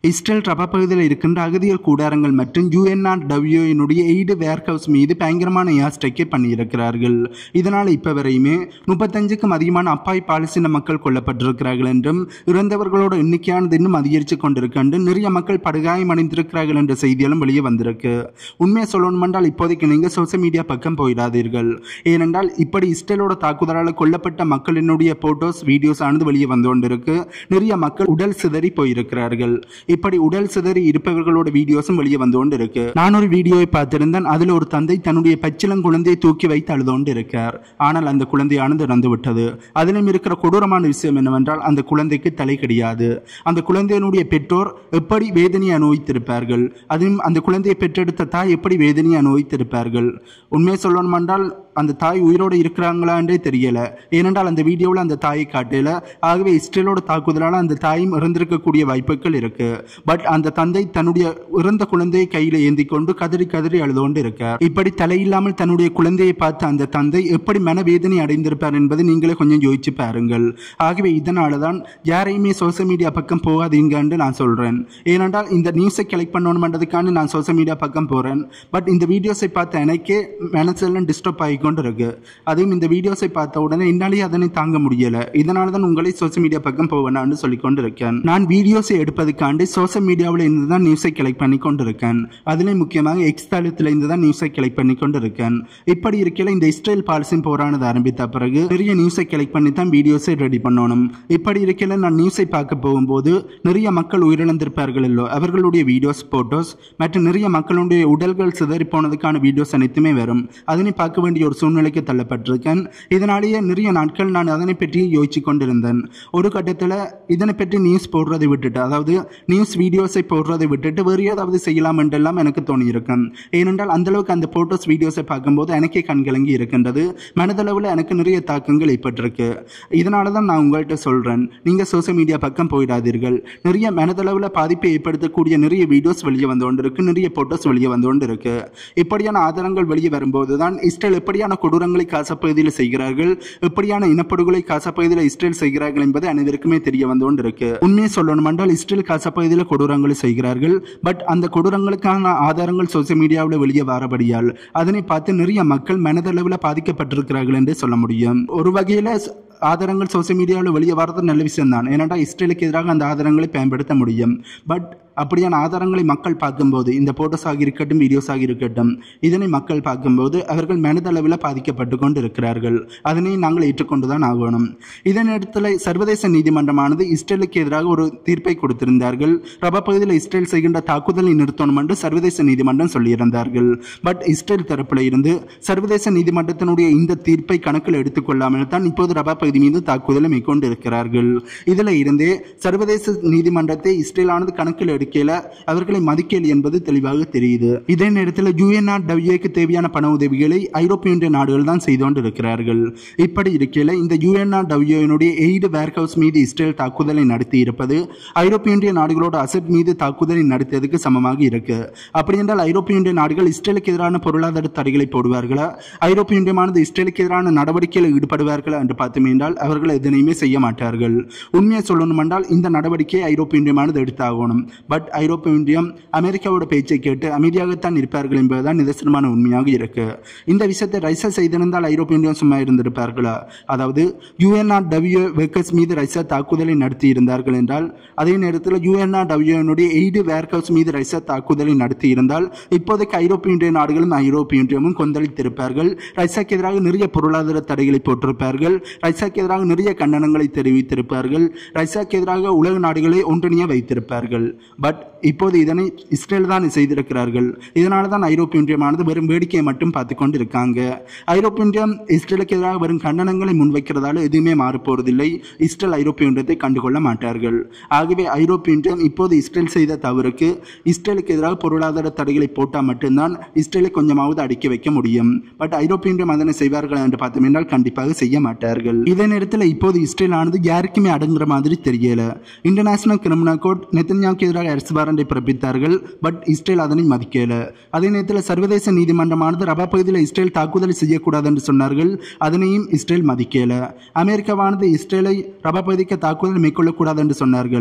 Israel ரபா பகுதியில் இருக்கின்ற அகதிகள் கூடாரங்கள் மற்றும் யுஎன்ஆர்டபிள்யூனுடைய எய்டு வேர்ஹவுஸ் மீது பயங்கரமான ஏர் ஸ்ட்ரைக்கை பண்ணியிருக்கிறார்கள் இதனால் இப்போ வரையுமே முப்பத்தஞ்சுக்கும் அதிகமான அப்பாய் பாலஸ்தீன மக்கள் கொல்லப்பட்டிருக்கிறார்கள் என்றும் இறந்தவர்களோட எண்ணிக்கையானது இன்னும் அதிகரித்து கொண்டிருக்கின்ற நிறைய மக்கள் படுகாயமடைந்திருக்கிறார்கள் என்ற செய்திகளும் வெளியே வந்திருக்கு உண்மையை சொல்லணும் என்றால் இப்போதைக்கு நீங்கள் சோசியல் மீடியா பக்கம் போயிடாதீர்கள் ஏனென்றால் இப்படி இஸ்ரேலோட தாக்குதலால் கொல்லப்பட்ட மக்களினுடைய போட்டோஸ் வீடியோஸ் ஆனது வெளியே வந்து கொண்டிருக்கு நிறைய மக்கள் உடல் சிதறி போயிருக்கிறார்கள் இப்படி உடல் சிதறி இருப்பவர்களோட வீடியோஸும் வெளியே வந்து கொண்டு இருக்கு நான் ஒரு வீடியோவை பார்த்திருந்தேன் அதில் ஒரு தந்தை தன்னுடைய பச்சிளங்குழந்தையை தூக்கி வைத்து அழுது கொண்டு இருக்கார் ஆனால் அந்த குழந்தையானது இறந்து விட்டது அதிலும் இருக்கிற கொடூரமான விஷயம் என்னவென்றால் அந்த குழந்தைக்கு தலை கிடையாது அந்த குழந்தையினுடைய பெற்றோர் எப்படி வேதனையை அனுபவித்திருப்பார்கள் அதிலும் அந்த குழந்தையை பெற்றெடுத்த தாய் எப்படி வேதனையை அனுபவித்திருப்பார்கள் உண்மையை சொல்லணும் என்றால் அந்த தாய் உயிரோடு இருக்கிறாங்களான்றே தெரியல ஏனென்றால் அந்த வீடியோவில் அந்த தாயை காட்டல ஆகவே இஸ்ரேலோட தாக்குதலால் அந்த தாயும் இறந்திருக்கக்கூடிய வாய்ப்புகள் இருக்கு பட் அந்த தந்தை தன்னுடைய இறந்த குழந்தையை கையில் ஏந்தி கொண்டு கதறி கதறி அழுது கொண்டு இருக்கார் இப்படி தலையில்லாமல் தன்னுடைய குழந்தையை பார்த்த அந்த தந்தை எப்படி மனவேதனை அடைந்திருப்பார் என்பதை நீங்களே கொஞ்சம் யோசிச்சு பாருங்கள் ஆகவே இதனால தான் யாரையுமே சோசியல் மீடியா பக்கம் போகாதீங்கன்னு நான் சொல்றேன் ஏனென்றால் இந்த நியூஸை கலெக்ட் பண்ணணுன்றதுக்கான நான் சோசியல் மீடியா பக்கம் போறேன் பட் இந்த வீடியோஸை பார்த்த எனக்கே மனசெல்லாம் டிஸ்டர்ப் ஆகி கொண்டு இருக்கு அதுவும் இந்த வீடியோஸை பார்த்த உடனே என்னாலேயே அதனை தாங்க முடியல இதனால தான் உங்களை சோசியல் மீடியா பக்கம் போவேனான்னு சொல்லி கொண்டு இருக்கேன் நான் வீடியோஸை எடுப்பதுக்காண்டி சோசியல் மீடியாவில் இருந்து தான் நியூஸை கலெக்ட் பண்ணி கொண்டு இருக்கேன் அதிலே முக்கியமாக எக்ஸ் தளத்தில் இருந்து தான் நியூஸை கலெக்ட் பண்ணி கொண்டு இருக்கேன் இப்படி இருக்கையில் இந்த இஸ்ரேல் பாலிசின் போரானது ஆரம்பித்த பிறகு நிறைய நியூஸை கலெக்ட் பண்ணி தான் வீடியோஸை ரெடி பண்ணணும் இப்படி இருக்கையில் நான் நியூஸை பார்க்க போகும்போது நிறைய மக்கள் உயிரிழந்திருப்பார்கள் இல்லோ அவர்களுடைய வீடியோஸ் போட்டோஸ் மற்றும் நிறைய மக்களுடைய உடல்கள் சிதறி போனதுக்கான வீடியோஸ் அனைத்துமே வரும் அதனை பார்க்க வேண்டிய ஒரு சூழ்நிலைக்கு தள்ளப்பட்டிருக்கேன் இதனாலேயே நிறைய நாட்கள் நான் அதனை பற்றி யோசிச்சு கொண்டிருந்தேன் ஒரு கட்டத்தில் இதனை பற்றி நியூஸ் போடுறதை விட்டுட்டு அதாவது நியூஸ் வீடியோஸை போடுறதை விட்டுட்டு வேறு ஏதாவது செய்யலாம் என்றெல்லாம் எனக்கு தோணியிருக்கும் ஏனென்றால் அந்த அளவுக்கு அந்த போட்டோஸ் வீடியோஸை பார்க்கும்போது எனக்கே கண்கலங்கி இருக்கின்றது மனதளவில் எனக்கு நிறைய தாக்கங்கள் ஏற்பட்டிருக்கு இதனால தான் நான் உங்கள்கிட்ட சொல்கிறேன் நீங்கள் சோசியல் மீடியா பக்கம் போயிடாதீர்கள் நிறைய மனதளவில் பாதிப்பை ஏற்படுத்தக்கூடிய நிறைய வீடியோஸ் வெளியே வந்து கொண்டு இருக்கு நிறைய போட்டோஸ் வெளியே வந்து கொண்டு இருக்கு இப்படியான ஆதாரங்கள் வெளியே வரும்போது தான் இஸ்ரேல் எப்படியான கொடூரங்களை காசப்பகுதியில் செய்கிறார்கள் எப்படியான இனப்படுகொலை காசப்பகுதியில் இஸ்ரேல் செய்கிறார்கள் என்பது அனைவருக்குமே தெரிய வந்து கொண்டு இருக்கு உண்மையை சொல்லணும் என்றால் இஸ்ரேல் காசப்பகுதியில் கொடூரங்களை செய்கிறார்கள் பட் அந்த கொடூரங்களுக்கான ஆதாரங்கள் சோசியல் மீடியாவில் வெளியே வரபடியால் அதனை பார்த்து நிறைய மக்கள் மனதளவில் பாதிக்கப்பட்டிருக்கிறார்கள் என்று சொல்ல முடியும் ஒரு வகையில் ஆதாரங்கள் சோசியல் மீடியாவில் வெளியே வர்றது நல்ல விஷயம் தான் ஏன்னாடா இஸ்ரேலுக்கு எதிராக அந்த ஆதாரங்களை பயன்படுத்த முடியும் பட் அப்படியான ஆதாரங்களை மக்கள் பார்க்கும்போது இந்த போட்டோஸ் ஆகி இருக்கட்டும் வீடியோஸ் ஆகி இருக்கட்டும் இதனை மக்கள் பார்க்கும்போது அவர்கள் மனதளவில் பாதிக்கப்பட்டு கொண்டு இருக்கிறார்கள் அதனை நாங்கள் ஏற்றுக்கொண்டு தான் ஆகணும் இதே நேரத்தில் சர்வதேச நீதிமன்றமானது இஸ்ரேலுக்கு எதிராக ஒரு தீர்ப்பை கொடுத்திருந்தார்கள் ரபா பகுதியில் இஸ்ரேல் செய்கின்ற தாக்குதலை நிறுத்தணும் என்று சர்வதேச நீதிமன்றம் சொல்லியிருந்தார்கள் பட் இஸ்ரேல் தரப்பில் இருந்து சர்வதேச நீதிமன்றத்தினுடைய இந்த தீர்ப்பை கணக்கில் எடுத்துக்கொள்ளாமல் தான் இப்போது ரபா பகுதி மீது தாக்குதலை மேற்கொண்டு இருக்கிறார்கள் இதில் இருந்தே சர்வதேச நீதிமன்றத்தை இஸ்ரேலானது கணக்கில் எடுக்கல அவர்களை மதிக்கல் என்பது தெளிவாக தெரியுது இதே நேரத்தில் யுஎன்ஆர்டபிள்யூக்கு தேவையான பண உதவிகளை ஐரோப்பிய ஒன்றிய நாடுகள் தான் செய்து கொண்டு இருக்கிறார்கள் இப்படி இருக்கையில் இந்த யுஎன்ஆர்டபிள்யூனுடைய எய்டு வேர்ஹவுஸ் மீது இஸ்ரேல் தாக்குதலை நடத்தி இருப்பது ஐரோப்பிய ஒன்றிய நாடுகளோட அசட் மீது தாக்குதலை நடத்தியதுக்கு சமமாக இருக்கு அப்படி என்றால் ஐரோப்பிய ஒன்றிய நாடுகள் இஸ்ரேலுக்கு எதிரான பொருளாதார தடைகளை போடுவார்களா ஐரோப்பிய ஒன்றியமானது இஸ்ரேலுக்கு எதிரான நடவடிக்கையில் ஈடுபடுவார்களா என்று பார்த்தோம் என்றால் அவர்கள் எதனையுமே செய்ய மாட்டார்கள் உண்மையை சொல்லணும் என்றால் இந்த நடவடிக்கையை ஐரோப்பிய ஒன்றியமானது எடுத்தாகணும் பட் ஐரோப்பிய ஒன்றியம் அமெரிக்காவோட பேச்சை கேட்டு அமைதியாகத்தான் இருப்பார்கள் என்பதுதான் நிதர்சனமான உண்மையாக இருக்கு இந்த விஷயத்தை ரைசா செய்திருந்தால் ஐரோப்பிய ஒன்றியம் சும்மா இருந்திருப்பார்களா அதாவது யுஎன்ஆர் டபிள்யூ வெர்க்கர்ஸ் மீது ரைசா தாக்குதலை நடத்தி இருந்தார்கள் என்றால் அதே நேரத்தில் யுஎன்ஆர் டபிள்யூனுடைய எய்டு வேர்ஹவுஸ் மீது ரைசா தாக்குதலை நடத்தி இருந்தால் இப்போதைக்கு ஐரோப்பிய ஒன்றிய நாடுகளும் ஐரோப்பிய ஒன்றியமும் கொந்தளித்திருப்பார்கள் ரைசாக்கு எதிராக நிறைய பொருளாதார தடைகளை போட்டிருப்பார்கள் ரைசாக்கு எதிராக நிறைய கண்டனங்களை தெரிவித்திருப்பார்கள் ரைசாக்கு எதிராக உலக நாடுகளை ஒன்றிணைய வைத்திருப்பார்கள் பட் இப்போது இதனை இஸ்ரேல் தான் செய்திருக்கிறார்கள் இதனால தான் ஐரோப்பிய ஒன்றியமானது வெறும் வேடிக்கையை மட்டும் பார்த்து கொண்டு இருக்காங்க ஐரோப்பிய ஒன்றியம் இஸ்ரேலுக்கு எதிராக வரும் கண்டனங்களை முன்வைக்கிறதால எதுவுமே மாறப் போவதில்லை இஸ்ரேல் ஐரோப்பிய ஒன்றியத்தை கண்டுகொள்ள மாட்டார்கள் ஆகவே ஐரோப்பிய ஒன்றியம் இப்போது இஸ்ரேல் செய்த தவறுக்கு இஸ்ரேலுக்கு எதிராக பொருளாதார தடைகளை போட்டால் மட்டும்தான் இஸ்ரேலை கொஞ்சமாவது அடக்கி வைக்க முடியும் பட் ஐரோப்பிய ஒன்றியம் அதனை செய்வார்கள் என்று பார்த்தோம் என்றால் கண்டிப்பாக செய்ய மாட்டார்கள் இதே நேரத்தில் இப்போது இஸ்ரேல் ஆனது யாருக்குமே அடங்குற மாதிரி தெரியல இன்டர்நேஷனல் கிரிமினல் கோர்ட் நெத்தன்யாவுக்கு எதிராக அரசு வாரண்டை பிறப்பித்தார்கள் பட் இஸ்ரேல் அதனை மதிக்கல அதே நேரத்தில் சர்வதேச நீதிமன்றமானது ரபா பகுதியில் இஸ்ரேல் தாக்குதல் செய்யக்கூடாது என்று சொன்னார்கள் அதனையும் இஸ்ரேல் மதிக்கல அமெரிக்காவானது இஸ்ரேலை ரபா பகுதிக்கு தாக்குதல் மேற்கொள்ளக்கூடாது என்று சொன்னார்கள்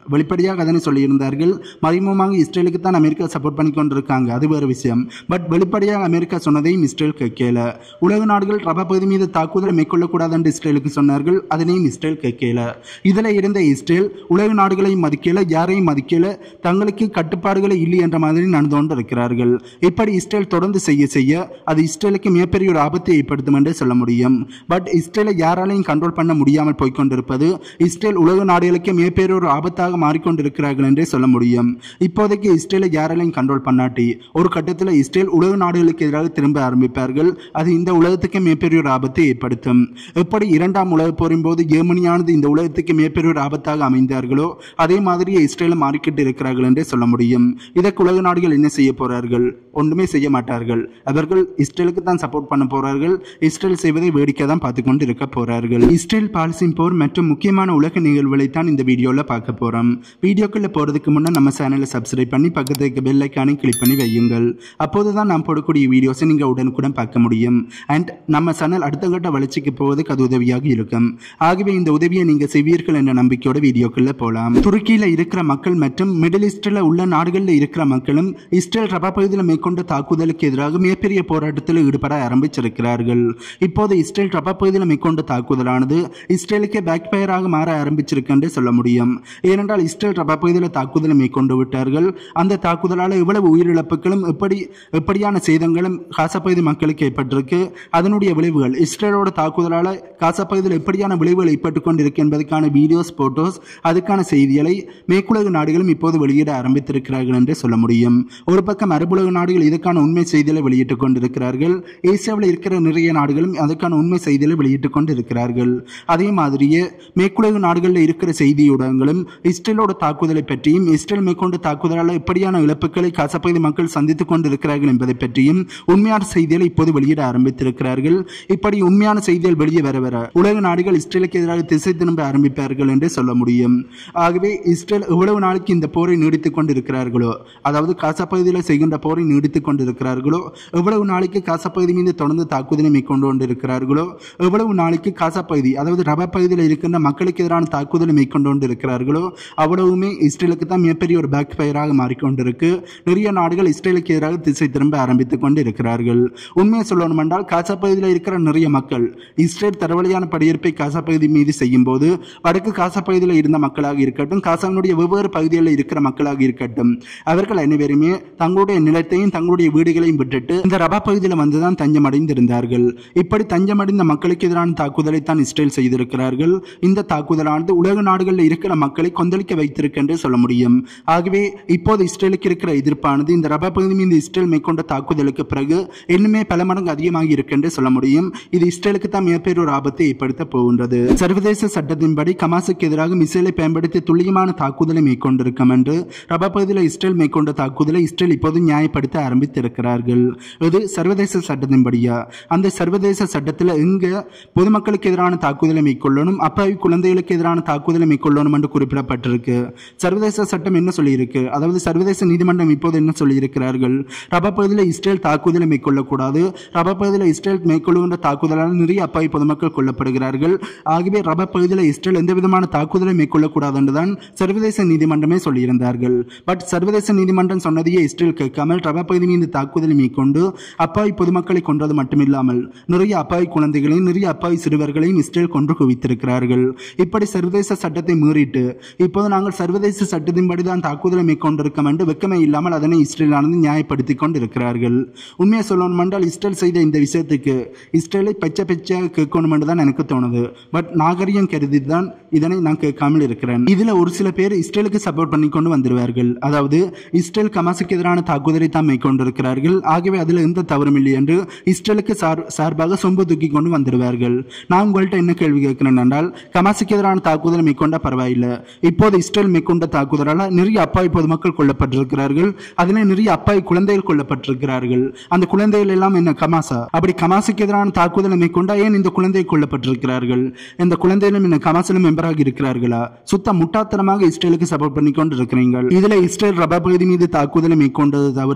வெளிப்படையாக அதனை சொல்லியிருந்தார்கள் மறைமுகமாக இஸ்ரேலுக்கு தான் அமெரிக்கா சப்போர்ட் பண்ணி கொண்டிருக்காங்க அது வேறு விஷயம் பட் வெளிப்படையாக அமெரிக்கா சொன்னதையும் இஸ்ரேல் கேட்கல உலக நாடுகள் ரபா பகுதி மீது தாக்குதலை மேற்கொள்ளக்கூடாது என்று இஸ்ரேலுக்கு சொன்னார்கள் அதனையும் இஸ்ரேல் கேட்கல இதில் இருந்த இஸ்ரேல் உலக நாடுகளையும் மதிக்கல யாரையும் மதிக்கல தங்களுக்கு கட்டுப்பாடுகளை இல்லை என்ற மாதிரி நடந்து கொண்டு இருக்கிறார்கள் இப்படி இஸ்ரேல் தொடர்ந்து செய்ய செய்ய அது இஸ்ரேலுக்கு மிகப்பெரிய ஒரு ஆபத்தை ஏற்படுத்தும் என்று சொல்ல முடியும் பட் இஸ்ரேலை யாராலையும் கண்ட்ரோல் பண்ண முடியாமல் போய்க்கொண்டிருப்பது இஸ்ரேல் உலக நாடுகளுக்கு மிகப்பெரிய ஒரு ஆபத்தாக மாறிக்கொண்டிருக்கிறார்கள் என்றே சொல்ல முடியும் இப்போதைக்கு இஸ்ரேலை யாராலையும் கண்ட்ரோல் பண்ணாட்டி ஒரு கட்டத்தில் இஸ்ரேல் உலக நாடுகளுக்கு எதிராக திரும்ப ஆரம்பிப்பார்கள் அது இந்த உலகத்துக்கு மிகப்பெரிய ஒரு ஆபத்தை ஏற்படுத்தும் எப்படி இரண்டாம் உலக போரின் போது ஜெர்மனியானது இந்த உலகத்துக்கு மிகப்பெரிய ஒரு ஆபத்தாக அமைந்தார்களோ அதே மாதிரியே இஸ்ரேலும் மாறிக்கிட்டு இருக்கிறார்கள் என்றே சொல்ல முடியும் இதற்கு உலக நாடுகள் என்ன செய்ய போறார்கள் ஒன்றுமே செய்ய மாட்டார்கள் அவர்கள் இஸ்ரேலுக்கு தான் சப்போர்ட் பண்ண போறார்கள் இஸ்ரேல் செய்வதை வேடிக்கை தான் பார்த்து கொண்டு இருக்க போறார்கள் இஸ்ரேல் பாலஸ்தீன் போர் மற்றும் முக்கியமான உலக நிகழ்வுகளை தான் இந்த வீடியோவில் பார்க்க போறோம் வீடியோக்குள்ள போறதுக்கு முன்னே நம்ம சேனலை சப்ஸ்கிரைப் பண்ணி பக்கத்துல இருக்க பெல் ஐக்கானை கிளிக் பண்ணி வையுங்கள் அப்போது தான் நாம் போடக்கூடிய வீடியோஸை நீங்கள் உடனுக்குடன் பார்க்க முடியும் அண்ட் நம்ம சேனல் அடுத்த கட்ட வளர்ச்சிக்கு போவதற்கு அது உதவியாக இருக்கும் ஆகவே இந்த உதவியை நீங்கள் செய்வீர்கள் என்ற நம்பிக்கையோட வீடியோக்குள்ள போகலாம் துருக்கியில் இருக்கிற மக்கள் மற்றும் மிடில் ஈஸ்டில் உள்ள நாடுகளில் இருக்கிற மக்களும் இஸ்ரேல் ரபா பகுதியில் மேற்கொண்ட தாக்குதலுக்கு எதிராக மிகப்பெரிய போராட்டத்தில் ஈடுபட ஆரம்பிச்சிருக்கிறார்கள் இப்போது இஸ்ரேல் ரபா பகுதியில் மேற்கொண்ட தாக்குதலானது இஸ்ரேலுக்கு பேக் ஃபயராக மாற ஆரம்பிச்சிருக்கு என்று சொல்ல முடியும் ஏனென்றால் இஸ்ரேல் ரபா பகுதியில் தாக்குதலை மேற்கொண்டு விட்டார்கள் அந்த தாக்குதலால் எவ்வளவு உயிரிழப்புகளும் எப்படி எப்படியான சேதங்களும் காசா பகுதி மக்களுக்கு ஏற்பட்டிருக்கு அதனுடைய விளைவுகள் இஸ்ரேலோட தாக்குதலால் காசா பகுதியில் எப்படியான விளைவுகள் ஏற்பட்டு கொண்டிருக்கு என்பதற்கான வீடியோஸ் போட்டோஸ் அதுக்கான செய்திகளை மேற்குலக நாடுகளும் இப்போது வெளியிட ஆரம்பித்திருக்கிறார்கள் என்று சொல்ல முடியும் ஒரு பக்கம் அரபுலக நாடுகள் இதற்கான உண்மை செய்திகளை வெளியிட்டுக் கொண்டிருக்கிறார்கள் ஏசியாவில் இருக்கிற நிறைய நாடுகளும் அதற்கான உண்மை செய்திகளை வெளியிட்டுக் கொண்டிருக்கிறார்கள் அதே மாதிரியே மேற்குலக நாடுகளில் இருக்கிற செய்தி ஊடகங்களும் இஸ்ரேலோட தாக்குதலை பற்றியும் இஸ்ரேல் மேற்கொண்ட தாக்குதலால் எப்படியான இழப்புகளை காசப்பகுதி மக்கள் சந்தித்துக் கொண்டிருக்கிறார்கள் என்பதை பற்றியும் உண்மையான செய்திகளை இப்போது வெளியிட ஆரம்பித்திருக்கிறார்கள் இப்படி உண்மையான செய்திகள் வெளியே வர வர உலக நாடுகள் இஸ்ரேலுக்கு எதிராக திசை திரும்ப ஆரம்பிப்பார்கள் என்று சொல்ல முடியும் ஆகவே இஸ்ரேல் எவ்வளவு நாளைக்கு இந்த போரை நீடித்துக் கொண்டிருக்கிறார்களோ அதாவது காசா பகுதியில் செய்கின்ற போரை நீடித்துக் கொண்டிருக்கிறார்களோ எவ்வளவு நாளைக்கு காசா பகுதி மீது தொடர்ந்து தாக்குதலை மேற்கொண்டு கொண்டிருக்கிறார்களோ எவ்வளவு நாளைக்கு காசா பகுதி அதாவது ரபா பகுதியில் இருக்கின்ற மக்களுக்கு எதிரான தாக்குதலை மேற்கொண்டு கொண்டிருக்கிறார்களோ அவ்வளவுமே இஸ்ரேலுக்கு தான் மிகப்பெரிய ஒரு பேக் ஃபயராக மாறிக்கொண்டிருக்கு நிறைய நாடுகள் இஸ்ரேலுக்கு எதிராக திசை திரும்ப ஆரம்பித்துக் கொண்டு இருக்கிறார்கள் உண்மையை சொல்லணும் என்றால் காசா பகுதியில் இருக்கிற நிறைய மக்கள் இஸ்ரேல் தரவழியான படையெடுப்பை காசா பகுதி மீது செய்யும் போது வடக்கு காசா பகுதியில் இருந்த மக்களாக இருக்கட்டும் காசாவினுடைய வெவ்வேறு பகுதிகளில் இருக்கிற மக்களாக இருக்கட்டும் அவர்கள் அனைவருமே தங்களுடைய நிலத்தையும் தங்களுடைய வீடுகளையும் விட்டுட்டு இந்த ரபா பகுதியில் வந்துதான் தஞ்சம் அடைந்திருந்தார்கள் இப்படி தஞ்சமடைந்த மக்களுக்கு எதிரான தாக்குதலை தான் இஸ்ரேல் செய்திருக்கிறார்கள் இந்த தாக்குதலானது உலக நாடுகளில் இருக்கிற மக்களை கொந்தளிக்க வைத்திருக்கு என்று சொல்ல முடியும் ஆகவே இப்போது இஸ்ரேலுக்கு இருக்கிற எதிர்ப்பானது இந்த ரபா பகுதி மீது இஸ்ரேல் மேற்கொண்ட தாக்குதலுக்கு பிறகு இன்னுமே பல மடங்கு அதிகமாகி இருக்கு என்று சொல்ல முடியும் இது இஸ்ரேலுக்கு தான் மிகப்பெரிய ஒரு ஆபத்தை ஏற்படுத்த போகின்றது சர்வதேச சட்டத்தின்படி கமாசுக்கு எதிராக மிசைலை பயன்படுத்தி துல்லியமான தாக்குதலை மேற்கொண்டிருக்கும் என்று ரபா பகுதியில் இஸ்ரேல் மேற்கொண்ட தாக்குதலை இஸ்ரேல் இப்போது நியாயப்படுத்த ஆரம்பித்திருக்கிறார்கள் இது சர்வதேச சட்டத்தின்படியா அந்த சர்வதேச சட்டத்தில் எங்க பொதுமக்களுக்கு எதிரான தாக்குதலை மேற்கொள்ளணும் அப்பாவி குழந்தைகளுக்கு எதிரான தாக்குதலை மேற்கொள்ளணும் என்று குறிப்பிடப்பட்டிருக்கு சர்வதேச சட்டம் என்ன சொல்லியிருக்கு அதாவது சர்வதேச நீதிமன்றம் இப்போது என்ன சொல்லியிருக்கிறார்கள் ரபா பகுதியில் இஸ்ரேல் தாக்குதலை மேற்கொள்ளக்கூடாது ரபா பகுதியில் இஸ்ரேல் மேற்கொள்ளுகின்ற தாக்குதலால் நிறைய அப்பாவி பொதுமக்கள் கொல்லப்படுகிறார்கள் ஆகவே ரபா பகுதியில் இஸ்ரேல் எந்த விதமான தாக்குதலை மேற்கொள்ளக்கூடாது என்றுதான் சர்வதேச நீதிமன்றமே சொல்லியிருந்தார்கள் பட் சர்வதேச நீதிமன்றம் சொன்னதையே இஸ்ரேல் கேட்காமல் ரபா பகுதி மீது தாக்குதலை மேற்கொண்டு அப்பாவி பொதுமக்களை கொன்றது மட்டுமில்லாமல் நிறைய அப்பாவி குழந்தைகளையும் நிறைய அப்பாவி சிறுவர்களையும் இஸ்ரேல் கொன்று குவித்திருக்கிறார்கள் இப்படி சர்வதேச சட்டத்தை மீறிட்டு இப்போது நாங்கள் சர்வதேச சட்டத்தின்படி தான் தாக்குதலை மேற்கொண்டிருக்கோம் என்று வெக்கமே இல்லாமல் அதனை இஸ்ரேலானது நியாயப்படுத்திக் கொண்டிருக்கிறார்கள் உண்மையை சொல்லணும் என்றால் இஸ்ரேல் செய்த இந்த விஷயத்துக்கு இஸ்ரேலை பச்சை பச்சையாக கேட்கணும் என்று தான் எனக்கு தோணுது பட் நாகரிகம் கருதி தான் இதனை நான் கேட்காமல் இருக்கிறேன் இதுல ஒரு சில பேர் இஸ்ரேலுக்கு சப்போர்ட் பண்ணி கொண்டு வந்துருவார்கள் அதாவது இஸ்ரேல் கமாசுக்கு எதிரான தாக்குதலை தான் மேற்கொண்டிருக்கிறார்கள் ஆகவே அதில் எந்த தவறும் இல்லை என்று இஸ்ரேலுக்கு சார் சார்பாக சொம்பு தூக்கி கொண்டு வந்துடுவார்கள் நான் உங்கள்கிட்ட என்ன கேள்வி கேட்கிறேன் என்றால் கமாசுக்கு எதிரான தாக்குதலை மேற்கொண்ட பரவாயில்லை இப்போது இஸ்ரேல் மேற்கொண்ட தாக்குதலால் நிறைய அப்பாவி பொதுமக்கள் கொல்லப்பட்டிருக்கிறார்கள் அதில் நிறைய அப்பாவி குழந்தைகள் கொல்லப்பட்டிருக்கிறார்கள் அந்த குழந்தைகள் எல்லாம் என்ன கமாசா அப்படி கமாசுக்கு எதிரான தாக்குதலை மேற்கொண்டா ஏன் இந்த குழந்தை கொல்லப்பட்டிருக்கிறார்கள் இந்த குழந்தைகளும் என்ன கமாசிலும் மெம்பராக இருக்கிறார்களா சுத்த முட்டாத்தனமாக இஸ்ரேலுக்கு சப்போர்ட் பண்ணி கொண்டு இருக்கிறீர்கள் இதுல இஸ்ரேல் ரபா பகுதி மீது தாக்குதலை மேற்கொண்டது தவறு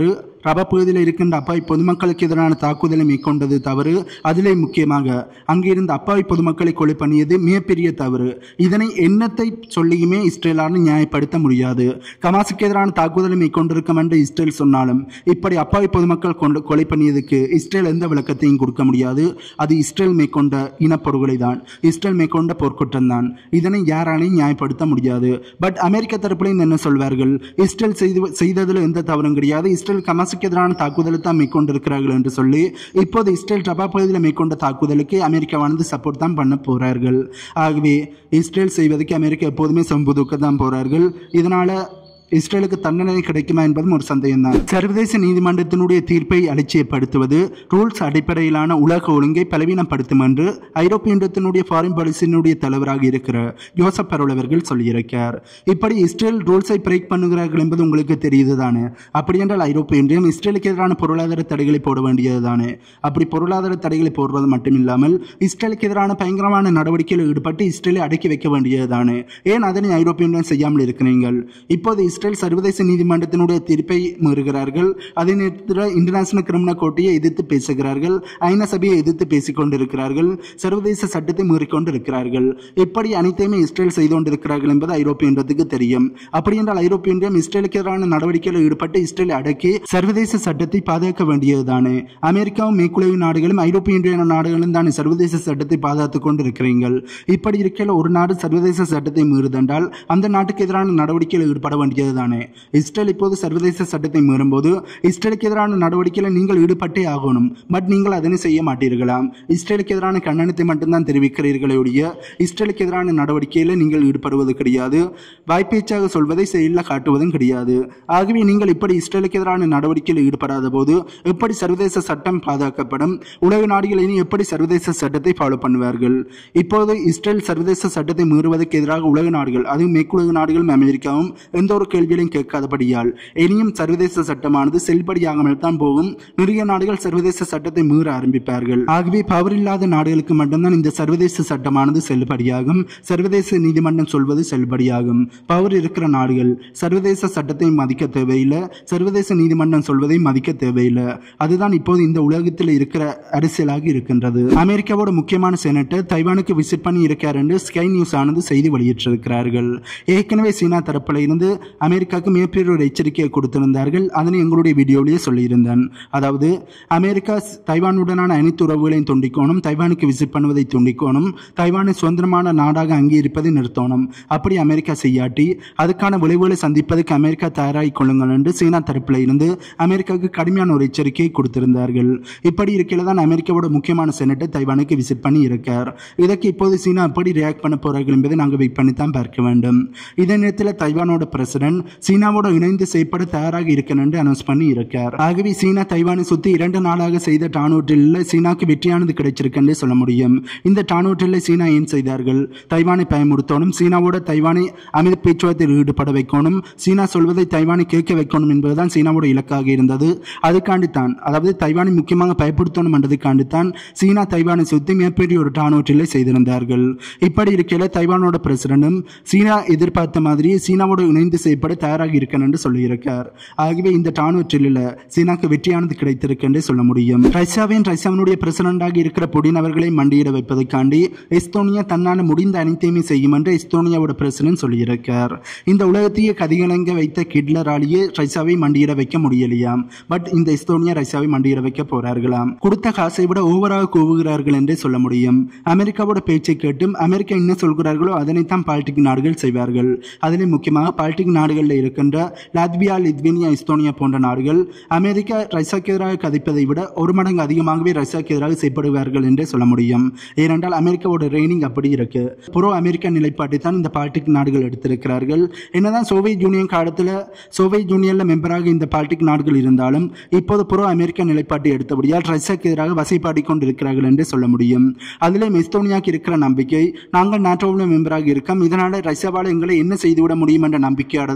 ரபா பகுதியில் இருக்கின்ற அப்பாவி பொதுமக்களுக்கு எதிரான தாக்குதலை மேற்கொண்டது தவறு அதிலே முக்கியமாக அங்கிருந்த அப்பாவி பொதுமக்களை கொலை பண்ணியது மிகப்பெரிய தவறு இதனை எண்ணத்தை சொல்லியுமே இஸ்ரேலால் நியாயப்படுத்த முடியாது கமாசுக்கு எதிரான தாக்குதலை மேற்கொண்டிருக்கும் என்று இஸ்ரேல் சொன்னாலும் இப்படி அப்பாவி பொதுமக்கள் கொண்டு கொலை பண்ணியதுக்கு இஸ்ரேல் எந்த விளக்கத்தையும் கொடுக்க முடியாது அது இஸ்ரேல் மேற்கொண்ட இனப்படுகொலை தான் இஸ்ரேல் மேற்கொண்ட போர்க்குற்றம் தான் இதனை யாராலையும் நியாயப்படுத்த முடியாது பட் அமெரிக்க தரப்புல இருந்து என்ன சொல்வார்கள் இஸ்ரேல் செய்து செய்ததில் எந்த தவறும் கிடையாது இஸ்ரேல் கமாசுக்கு எதிரான தாக்குதலை தான் மேற்கொண்டிருக்கிறார்கள் என்று சொல்லி இப்போது இஸ்ரேல் ரபா பகுதியில் மேற்கொண்ட தாக்குதலுக்கு அமெரிக்காவானது சப்போர்ட் தான் பண்ண போறார்கள் ஆகவே இஸ்ரேல் செய்வதற்கு அமெரிக்கா எப்போதுமே சம்புதுக்க தான் போறார்கள் இதனால இஸ்ரேலுக்கு தண்டனை கிடைக்குமா என்பதும் ஒரு சந்தேகம்தான் சர்வதேச நீதிமன்றத்தினுடைய தீர்ப்பை அலட்சியப்படுத்துவது ரூல்ஸ் அடிப்படையிலான உலக ஒழுங்கை பலவீனப்படுத்தும் என்று ஐரோப்பிய ஒன்றியத்தினுடைய ஃபாரின் பாலிசியினுடைய தலைவராக இருக்கிற யோசப் பரோல் அவர்கள் சொல்லியிருக்கார் இப்படி இஸ்ரேல் ரூல்ஸை பிரேக் பண்ணுகிறார்கள் என்பது உங்களுக்கு தெரியுது தானே அப்படி என்றால் ஐரோப்பிய ஒன்றியம் இஸ்ரேலுக்கு எதிரான பொருளாதார தடைகளை போட வேண்டியது தானே அப்படி பொருளாதார தடைகளை போடுறது மட்டுமில்லாமல் இஸ்ரேலுக்கு எதிரான பயங்கரமான நடவடிக்கையில் ஈடுபட்டு இஸ்ரேலை அடக்கி வைக்க வேண்டியது தானே ஏன் அதனை ஐரோப்பிய ஒன்றியம் செய்யாமல் இருக்கிறீர்கள் இப்போது இஸ்ரேல் சர்வதேச நீதிமன்றத்தினுடைய தீர்ப்பை மீறுகிறார்கள் அதே நேரத்தில் இன்டர்நேஷனல் கிரிமினல் கோர்ட்டையை எதிர்த்து பேசுகிறார்கள் ஐநா சபையை எதிர்த்து பேசிக் கொண்டிருக்கிறார்கள் சர்வதேச சட்டத்தை மீறிக்கொண்டிருக்கிறார்கள் இப்படி அனைத்தையுமே இஸ்ரேல் செய்து கொண்டிருக்கிறார்கள் என்பது ஐரோப்பிய ஒன்றியத்துக்கு தெரியும் அப்படி என்றால் ஐரோப்பிய ஒன்றியம் இஸ்ரேலுக்கு எதிரான நடவடிக்கையில் ஈடுபட்டு இஸ்ரேலை அடக்கி சர்வதேச சட்டத்தை பாதுகாக்க வேண்டியதுதானே அமெரிக்காவும் மேற்குலகு நாடுகளும் ஐரோப்பிய ஒன்றிய நாடுகளும் தானே சர்வதேச சட்டத்தை பாதுகாத்துக் கொண்டிருக்கிறீர்கள் இப்படி இருக்கையில் ஒரு நாடு சர்வதேச சட்டத்தை மீறுதென்றால் அந்த நாட்டுக்கு எதிரான நடவடிக்கையில் ஈடுபட வேண்டியது தானே இஸ்ரேல் இப்போது சர்வதேச சட்டத்தை மீறும்போது இஸ்ரேலுக்கு எதிரான நடவடிக்கையில் நீங்கள் ஈடுபட்டே ஆகணும் பட் நீங்கள் அதனை செய்ய மாட்டீர்களாம் இஸ்ரேலுக்கு எதிரான கண்டனத்தை மட்டும்தான் தெரிவிக்கிறீர்களே ஒழிய இஸ்ரேலுக்கு எதிரான நடவடிக்கையில் நீங்கள் ஈடுபடுவது கிடையாது வாய்ப்பேச்சாக சொல்வதை செயலில் காட்டுவதும் கிடையாது ஆகவே நீங்கள் இப்படி இஸ்ரேலுக்கு எதிரான நடவடிக்கையில் ஈடுபடாத போது எப்படி சர்வதேச சட்டம் பாதுகாக்கப்படும் உலக நாடுகள் இனி எப்படி சர்வதேச சட்டத்தை ஃபாலோ பண்ணுவார்கள் இப்போது இஸ்ரேல் சர்வதேச சட்டத்தை மீறுவதற்கு எதிராக உலக நாடுகள் அதுவும் மேற்குலக நாடுகளும் அமெரிக்காவும் எந்த ஒரு கேள்விகளையும் கேட்காதபடியால் இனியும் சர்வதேச சட்டமானது செல்படியாகாமல் தான் போகும் நிறைய நாடுகள் சர்வதேச சட்டத்தை மீற ஆரம்பிப்பார்கள் ஆகவே பவர் இல்லாத நாடுகளுக்கு மட்டும்தான் இந்த சர்வதேச சட்டமானது செல்லுபடியாகும் சர்வதேச நீதிமன்றம் சொல்வது செல்லுபடியாகும் பவர் இருக்கிற நாடுகள் சர்வதேச சட்டத்தை மதிக்க தேவையில்லை சர்வதேச நீதிமன்றம் சொல்வதை மதிக்க தேவையில்லை அதுதான் இப்போது இந்த உலகத்தில் இருக்கிற அரசியலாக இருக்கின்றது அமெரிக்காவோட முக்கியமான செனட்டர் தைவானுக்கு விசிட் பண்ணி இருக்கார் என்று ஸ்கை நியூஸ் ஆனது செய்தி வெளியிட்டிருக்கிறார்கள் ஏற்கனவே சீனா தரப்பில் இருந்து அமெரிக்காவுக்கு மிகப்பெரிய ஒரு எச்சரிக்கையை கொடுத்திருந்தார்கள் அதனை எங்களுடைய வீடியோவிலேயே சொல்லியிருந்தேன் அதாவது அமெரிக்கா தைவானுடனான அனைத்து உறவுகளையும் துண்டிக்கணும் தைவானுக்கு விசிட் பண்ணுவதை துண்டிக்கணும் தைவானை சுதந்திரமான நாடாக அங்கீகரிப்பதை நிறுத்தணும் அப்படி அமெரிக்கா செய்யாட்டி அதுக்கான விளைவுகளை சந்திப்பதற்கு அமெரிக்கா தயாராகிக் கொள்ளுங்கள் என்று சீனா தரப்பில் இருந்து அமெரிக்காவுக்கு கடுமையான ஒரு எச்சரிக்கையை கொடுத்திருந்தார்கள் இப்படி இருக்கையில் தான் அமெரிக்காவோட முக்கியமான செனட்டர் தைவானுக்கு விசிட் பண்ணி இருக்கார் இதற்கு இப்போது சீனா எப்படி ரியாக்ட் பண்ண போறார்கள் என்பதை நாங்கள் வெயிட் பண்ணி தான் பார்க்க வேண்டும் இதே நேரத்தில் தைவானோட பிரசிடென்ட் சீனாவோட இணைந்து செயற்பட தயாராக இருக்கணும் என்று அனௌன்ஸ் பண்ணி இருக்கார் ஆகவே சீனா தைவானை சுற்றி இரண்டு நாளாக செய்த டானோ ட்ரில்லில் சீனாக்கு வெற்றியானது கிடைச்சிருக்குன்னு சொல்ல முடியும் இந்த டானோ ட்ரில்லை சீனா ஏன் செய்தார்கள் தைவானை பயமுறுத்தணும் சீனாவோட தைவானை அமைதி பேச்சுவார்த்தையில் ஈடுபட வைக்கணும் சீனா சொல்வதை தைவானை கேட்க வைக்கணும் என்பதுதான் சீனாவோட இலக்காக இருந்தது அதுக்காண்டி தான் அதாவது தைவானை முக்கியமாக பயப்படுத்தணும் என்றதுக்காண்டி தான் சீனா தைவானை சுற்றி மிகப்பெரிய ஒரு டானோ ட்ரில்லை செய்திருந்தார்கள் இப்படி இருக்கையில் தைவானோட பிரசிடண்டும் சீனா எதிர்பார்த்த மாதிரி சீனாவோட இணைந்து செயற்பட தயாராக இருக்கணும் என்று சொல்லியிருக்கார் ஆகவே இந்த டானோ ட்ரில்லில் சீனாக்கு வெற்றியானது கிடைத்திருக்கு என்று சொல்ல முடியும் ரஷ்யாவின் ரஷ்யாவினுடைய பிரசிடண்டாக இருக்கிற புடின் அவர்களை மண்டியிட வைப்பதற்காண்டி எஸ்தோனியா தன்னால் முடிந்த அனைத்தையுமே செய்யும் என்று எஸ்தோனியாவோட பிரசிடன்ட் சொல்லியிருக்கார் இந்த உலகத்தையே கதிகலங்க வைத்த கிட்லராலேயே ரஷ்யாவை மண்டியிட வைக்க முடியலையாம் பட் இந்த எஸ்தோனியா ரஷ்யாவை மண்டியிட வைக்க போறார்களாம் கொடுத்த காசை விட ஓவராக கூவுகிறார்கள் என்றே சொல்ல முடியும் அமெரிக்காவோட பேச்சை கேட்டும் அமெரிக்கா என்ன சொல்கிறார்களோ அதனைத்தான் பால்டிக் நாடுகள் செய்வார்கள் அதிலே முக்கியமாக பால்டிக் நாடுகளில் இருக்கின்ற லாத்வியா லித்வேனியா எஸ்தோனியா போன்ற நாடுகள் அமெரிக்கா ரஷ்யாவுக்கு எதிராக கதைப்பதை விட ஒரு மடங்கு அதிகமாகவே ரஷ்யாவுக்கு எதிராக செயல்படுவார்கள் என்றே சொல்ல முடியும் ஏனென்றால் அமெரிக்காவோட ரெய்னிங் அப்படி இருக்கு புரோ அமெரிக்க நிலைப்பாட்டை தான் இந்த பால்டிக் நாடுகள் எடுத்திருக்கிறார்கள் என்னதான் சோவியத் யூனியன் காலத்தில் சோவியத் யூனியன்ல மெம்பராக இந்த பால்டிக் நாடுகள் இருந்தாலும் இப்போது புரோ அமெரிக்க நிலைப்பாட்டை எடுத்தபடியால் ரஷ்யாவுக்கு எதிராக வசைப்பாடி கொண்டிருக்கிறார்கள் என்று சொல்ல முடியும் அதிலே எஸ்தோனியாவுக்கு இருக்கிற நம்பிக்கை நாங்கள் நாட்டோவில் மெம்பராக இருக்கோம் இதனால ரஷ்யாவால் எங்களை என்ன செய்துவிட முடியும் என்ற நம்பிக்கையோட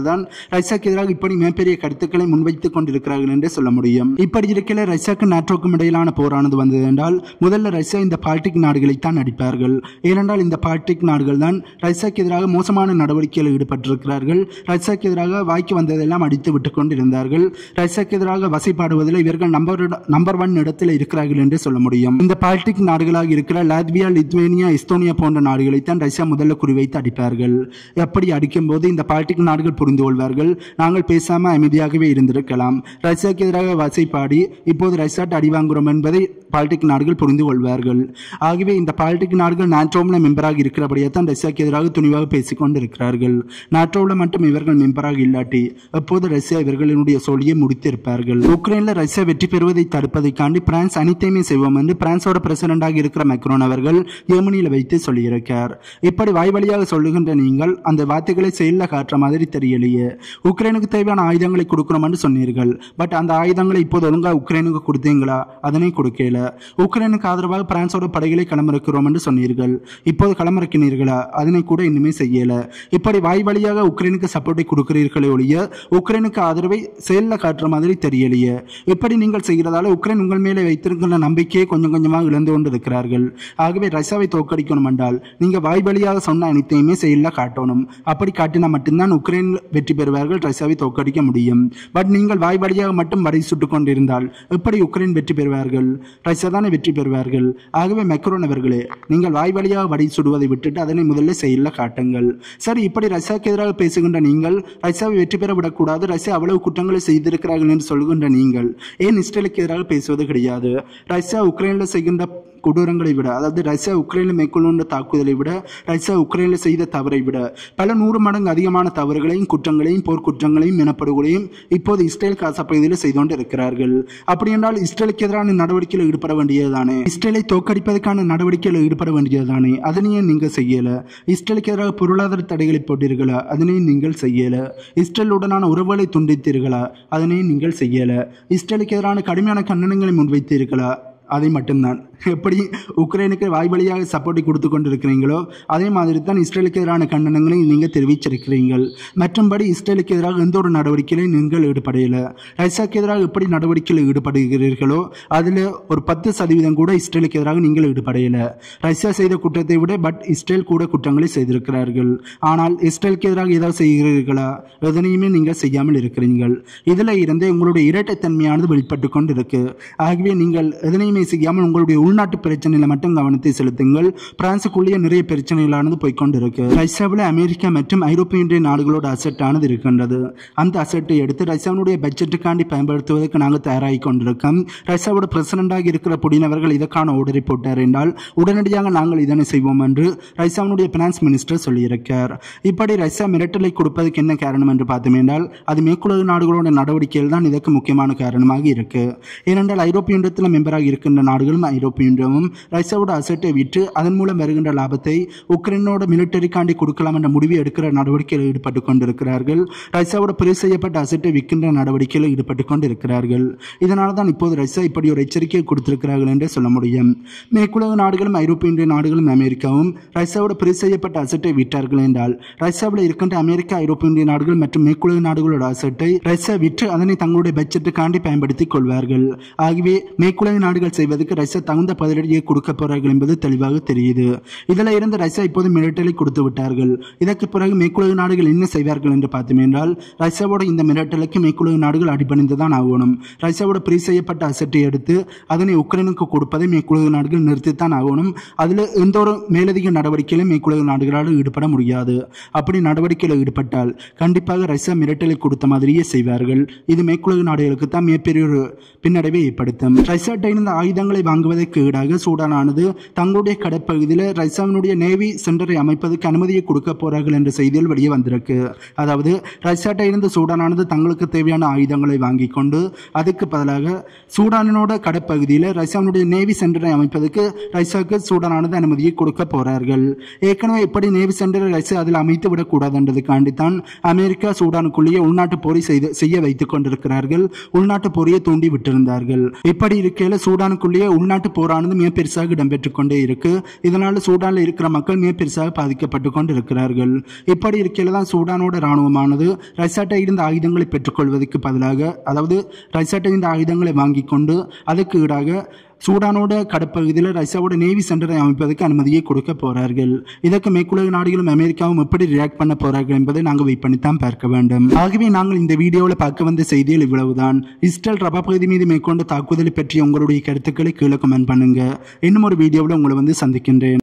நாடுகள் தான் ரஷ்யாக்கு எதிராக இப்படி மிகப்பெரிய கருத்துக்களை முன்வைத்துக் கொண்டிருக்கிறார்கள் என்றே சொல்ல முடியும் இப்படி இருக்கையில் ரஷ்யாவுக்கு நாட்டோக்கும் இடையிலான போரானது வந்தது என்றால் முதல்ல ரஷ்யா இந்த பால்டிக் நாடுகளைத்தான் அடிப்பார்கள் ஏனென்றால் இந்த பால்டிக் நாடுகள் தான் ரஷ்யாவுக்கு எதிராக மோசமான நடவடிக்கையில் ஈடுபட்டிருக்கிறார்கள் ரஷ்யாவுக்கு எதிராக வாய்க்கு வந்ததெல்லாம் அடித்து விட்டுக் கொண்டிருந்தார்கள் ரஷ்யாவுக்கு எதிராக வசைப்பாடுவதில் இவர்கள் நம்பர் நம்பர் ஒன் இடத்தில் இருக்கிறார்கள் என்று சொல்ல முடியும் இந்த பால்டிக் நாடுகளாக இருக்கிற லாத்வியா லித்வேனியா எஸ்தோனியா போன்ற நாடுகளைத்தான் ரஷ்யா முதல்ல குறிவைத்து அடிப்பார்கள் அப்படி அடிக்கும்போது இந்த பால்டிக் நாடுகள் புரிந்து கொள்வார்கள் நாங்கள் பேசாம அமைதியாகவே இருந்திருக்கலாம் ரஷ்யாவுக்கு எதிராக வசைப்பாடி இப்போது ரஷ்யாட்டு அடி வாங்குகிறோம் என்பதை பால்டிக் நாடுகள் புரிந்து கொள்வார்கள் ஆகவே இந்த பால்டிக் நாடுகள் நாட்டோவில் மெம்பராக இருக்கிறபடியே தான் ரஷ்யாவுக்கு எதிராக துணிவாக பேசிக் கொண்டிருக்கிறார்கள் நாட்டோவில் மட்டும் இவர்கள் மெம்பராக இல்லாட்டி அப்போது ரஷ்யா இவர்களினுடைய சொல்லியை முடித்திருப்பார்கள் உக்ரைனில் ரஷ்யா வெற்றி பெறுவதை தடுப்பதைக்காண்டி பிரான்ஸ் அனைத்தையுமே செய்வோம் என்று பிரான்ஸோட பிரசிடண்டாக இருக்கிற மெக்ரோன் அவர்கள் ஜெர்மனியில் வைத்து சொல்லியிருக்கார் இப்படி வாய் வழியாக சொல்லுகின்ற நீங்கள் அந்த வார்த்தைகளை செயலில் காட்டுற மாதிரி தெரியலையே உக்ரைனுக்கு தேவையான ஆயுதங்களை கொடுக்கணும் என்று சொன்னீர்கள் பட் அந்த ஆயுதங்களை இப்போது ஒழுங்கா உக்ரைனுக்கு கொடுத்தீங்களா அதனை கொடுக்கல உக்ரைனுக்கு ஆதரவாக பிரான்ஸோட படைகளை களமிறக்கிறோம் என்று சொன்னீர்கள் இப்போது களமிறக்கினீர்களா அதனை கூட இன்னுமே செய்யல இப்படி வாய் வழியாக உக்ரைனுக்கு சப்போர்ட்டை கொடுக்கிறீர்களே ஒழிய உக்ரைனுக்கு ஆதரவை செயலில் காட்டுற மாதிரி தெரியலையே இப்படி நீங்கள் செய்கிறதால உக்ரைன் உங்கள் மேலே வைத்திருக்கிற நம்பிக்கையை கொஞ்சம் கொஞ்சமாக இழந்து கொண்டு இருக்கிறார்கள் ஆகவே ரஷ்யாவை தோற்கடிக்கணும் என்றால் நீங்க வாய் வழியாக சொன்ன அனைத்தையுமே செயலில் காட்டணும் அப்படி காட்டினா மட்டும்தான் உக்ரைன் வெற்றி பெறுவார்கள் ரஷ்யாவை தோற்கடிக்க முடியும் பட் நீங்கள் வாய் வழியாக மட்டும் வரை சுட்டுக் கொண்டிருந்தால் எப்படி உக்ரைன் வெற்றி பெறுவார்கள் ரஷ்யா தானே வெற்றி பெறுவார்கள் ஆகவே மெக்ரோன் அவர்களே நீங்கள் வாய் வழியாக வடை சுடுவதை விட்டுட்டு அதனை முதல்ல செயலில் காட்டுங்கள் சரி இப்படி ரஷ்யாவுக்கு எதிராக பேசுகின்ற நீங்கள் ரஷ்யாவை வெற்றி பெற விடக்கூடாது ரஷ்யா அவ்வளவு குற்றங்களை செய்திருக்கிறார்கள் என்று சொல்கின்ற நீங்கள் ஏன் இஸ்ரேலுக்கு எதிராக பேசுவது கிடையாது ரஷ்யா உக்ரைனில் செய்கின்ற கொடூரங்களை விட அதாவது ரஷ்யா உக்ரைனில் மேற்கொள்ளுன்ற தாக்குதலை விட ரஷ்யா உக்ரைனில் செய்த தவறை விட பல நூறு மடங்கு அதிகமான தவறுகளையும் குற்றங்களையும் போர்க்குற்றங்களையும் எனப்படுகளையும் இப்போது இஸ்ரேல் காசா பகுதியில் செய்து கொண்டு இருக்கிறார்கள் அப்படி என்றால் இஸ்ரேலுக்கு எதிரான நடவடிக்கையில் ஈடுபட வேண்டியதுதானே இஸ்ரேலை தோற்கடிப்பதற்கான நடவடிக்கையில் ஈடுபட வேண்டியதுதானே அதனையே நீங்கள் செய்யல இஸ்ரேலுக்கு எதிராக பொருளாதார தடைகளை போட்டீர்களா அதனையும் நீங்கள் செய்யல இஸ்ரேலுடனான உறவுகளை துண்டித்தீர்களா அதனையும் நீங்கள் செய்யல இஸ்ரேலுக்கு எதிரான கடுமையான கண்டனங்களை முன்வைத்தீர்களா அதை மட்டும்தான் எப்படி உக்ரைனுக்கு வாய் வழியாக சப்போர்ட்டை கொடுத்து கொண்டிருக்கிறீங்களோ அதே மாதிரி தான் இஸ்ரேலுக்கு எதிரான கண்டனங்களை நீங்கள் தெரிவிச்சிருக்கிறீர்கள் மற்றும்படி இஸ்ரேலுக்கு எதிராக எந்த ஒரு நடவடிக்கையிலும் நீங்கள் ஈடுபடையலை ரஷ்யாவுக்கு எதிராக எப்படி நடவடிக்கையில் ஈடுபடுகிறீர்களோ அதில் ஒரு பத்து சதவீதம் கூட இஸ்ரேலுக்கு எதிராக நீங்கள் ஈடுபடையலை ரஷ்யா செய்த குற்றத்தை விட பட் இஸ்ரேல் கூட குற்றங்களை செய்திருக்கிறார்கள் ஆனால் இஸ்ரேலுக்கு எதிராக ஏதாவது செய்கிறீர்களா எதனையுமே நீங்கள் செய்யாமல் இருக்கிறீர்கள் இதில் இருந்தே உங்களுடைய இரட்டைத்தன்மையானது வெளிப்பட்டு கொண்டு இருக்கு ஆகவே நீங்கள் எதனையுமே செய்யாமல் உங்களுடைய உள்நாட்டு பிரச்சனையில மட்டும் கவனத்தை செலுத்துங்கள் பிரான்சுக்குள்ளேயே நிறைய பிரச்சனைகளானது போய்க்கொண்டு இருக்கு ரஷ்யாவில் அமெரிக்கா மற்றும் ஐரோப்பிய ஒன்றிய நாடுகளோட அசெட் ஆனது இருக்கின்றது அந்த அசெட்டை எடுத்து ரஷ்யாவுடைய பட்ஜெட்டுக்காண்டி பயன்படுத்துவதற்கு நாங்கள் தயாராகி கொண்டிருக்கோம் ரஷ்யாவோட பிரசிடண்டாக இருக்கிற புடின் அவர்கள் இதற்கான ஓர்டரை போட்டார் என்றால் உடனடியாக நாங்கள் இதனை செய்வோம் என்று ரஷ்யாவுடைய பினான்ஸ் மினிஸ்டர் சொல்லியிருக்கார் இப்படி ரஷ்யா மிரட்டலை கொடுப்பதற்கு என்ன காரணம் என்று பார்த்தோம் என்றால் அது மேற்குலக நாடுகளோட நடவடிக்கைகள் தான் இதற்கு முக்கியமான காரணமாக இருக்கு ஏனென்றால் ஐரோப்பிய ஒன்றியத்தில் மெம்பராக இருக்கின்ற நாடுகளும் ஐரோப்பிய ஒன்றியமும் ரஷ்யாவோட அசட்டை விற்று அதன் மூலம் வருகின்ற லாபத்தை உக்ரைனோட மிலிட்டரிக்காண்டி கொடுக்கலாம் என்ற முடிவை எடுக்கிற நடவடிக்கையில் ஈடுபட்டு கொண்டிருக்கிறார்கள் ரஷ்யாவோட பிரி செய்யப்பட்ட அசட்டை விற்கின்ற நடவடிக்கையில் ஈடுபட்டு கொண்டிருக்கிறார்கள் இதனால தான் இப்போது ரஷ்யா இப்படி ஒரு எச்சரிக்கையை கொடுத்திருக்கிறார்கள் என்றே சொல்ல முடியும் மேற்குலக நாடுகளும் ஐரோப்பிய ஒன்றிய நாடுகளும் அமெரிக்காவும் ரஷ்யாவோட பிரி செய்யப்பட்ட அசட்டை விற்றார்கள் என்றால் ரஷ்யாவில் இருக்கின்ற அமெரிக்கா ஐரோப்பிய ஒன்றிய நாடுகள் மற்றும் மேற்குலக நாடுகளோட அசட்டை ரஷ்யா விற்று அதனை தங்களுடைய பட்ஜெட்டுக்காண்டி பயன்படுத்திக் கொள்வார்கள் ஆகவே மேற்குலக நாடுகள் செய்வதற்கு ரஷ்யா தகுந்த பதிலடியை கொடுக்க போறார்கள் என்பது தெளிவாக தெரியுது இதில் இருந்து ரஷ்யா இப்போது மிரட்டலை கொடுத்து விட்டார்கள் இதற்கு பிறகு மேற்குலக நாடுகள் என்ன செய்வார்கள் என்று பார்த்தோம் என்றால் ரஷ்யாவோட இந்த மிரட்டலுக்கு மேற்குலக நாடுகள் அடிபணிந்து தான் ஆகணும் ரஷ்யாவோட பிரி செய்யப்பட்ட அசட்டை எடுத்து அதனை உக்ரைனுக்கு கொடுப்பதை மேற்குலக நாடுகள் நிறுத்தித்தான் ஆகணும் அதில் எந்த ஒரு மேலதிக நடவடிக்கையிலும் மேற்குலக நாடுகளால் ஈடுபட முடியாது அப்படி நடவடிக்கையில் ஈடுபட்டால் கண்டிப்பாக ரஷ்யா மிரட்டலை கொடுத்த மாதிரியே செய்வார்கள் இது மேற்குலக நாடுகளுக்கு தான் மிகப்பெரிய ஒரு பின்னடைவை ஏற்படுத்தும் ரஷ்யாட்ட இருந்த ஆயுதங்களை வாங்குவதற்கு ஈடாக சூடானானது தங்களுடைய கடற்பகுதியில் ரஷ்யாவினுடைய நேவி சென்டரை அமைப்பதற்கு அனுமதியை கொடுக்க போறார்கள் என்ற செய்திகள் வெளியே வந்திருக்கு அதாவது ரஷ்யாட்ட இருந்து சூடானானது தங்களுக்கு தேவையான ஆயுதங்களை வாங்கி கொண்டு அதுக்கு பதிலாக சூடானினோட கடற்பகுதியில் ரஷ்யாவினுடைய நேவி சென்டரை அமைப்பதற்கு ரஷ்யாவுக்கு சூடானானது அனுமதியை கொடுக்க போறார்கள் ஏற்கனவே எப்படி நேவி சென்டரை ரஷ்யா அதில் அமைத்து விடக்கூடாதுன்றதுக்காண்டி தான் அமெரிக்கா சூடானுக்குள்ளேயே உள்நாட்டு போரை செய்து செய்ய வைத்துக் கொண்டிருக்கிறார்கள் உள்நாட்டு போரையை தூண்டி விட்டிருந்தார்கள் இப்படி இருக்கையில சூடானுக்குள்ளேயே உள்நாட்டு போரானது மிக பெருசாக இடம்பெற்று கொண்டே இருக்கு இதனால் சூடானில் இருக்கிற மக்கள் மிக பெருசாக பாதிக்கப்பட்டு கொண்டு இருக்கிறார்கள் இப்படி இருக்கையில் தான் சூடானோட இராணுவமானது ரஷ்யாட்ட இருந்த ஆயுதங்களை பெற்றுக்கொள்வதற்கு பதிலாக அதாவது ரஷ்யாட்ட இருந்த ஆயுதங்களை வாங்கி கொண்டு அதுக்கு ஈடாக சூடானோட கடற்பகுதியில் ரஷ்யாவோட நேவி சென்டரை அமைப்பதற்கு அனுமதியை கொடுக்க போறார்கள் இதற்கு மேற்குலக நாடுகளும் அமெரிக்காவும் எப்படி ரியாக்ட் பண்ண போறார்கள் என்பதை நாங்கள் வெயிட் பண்ணி தான் பார்க்க வேண்டும் ஆகவே நாங்கள் இந்த வீடியோவில் பார்க்க வந்த செய்திகள் இவ்வளவுதான் இஸ்ரேல் ரபா பகுதி மீது மேற்கொண்ட தாக்குதலை பற்றி உங்களுடைய கருத்துக்களை கீழே கமெண்ட் பண்ணுங்க இன்னும் ஒரு வீடியோவில் உங்களை வந்து சந்திக்கின்றேன்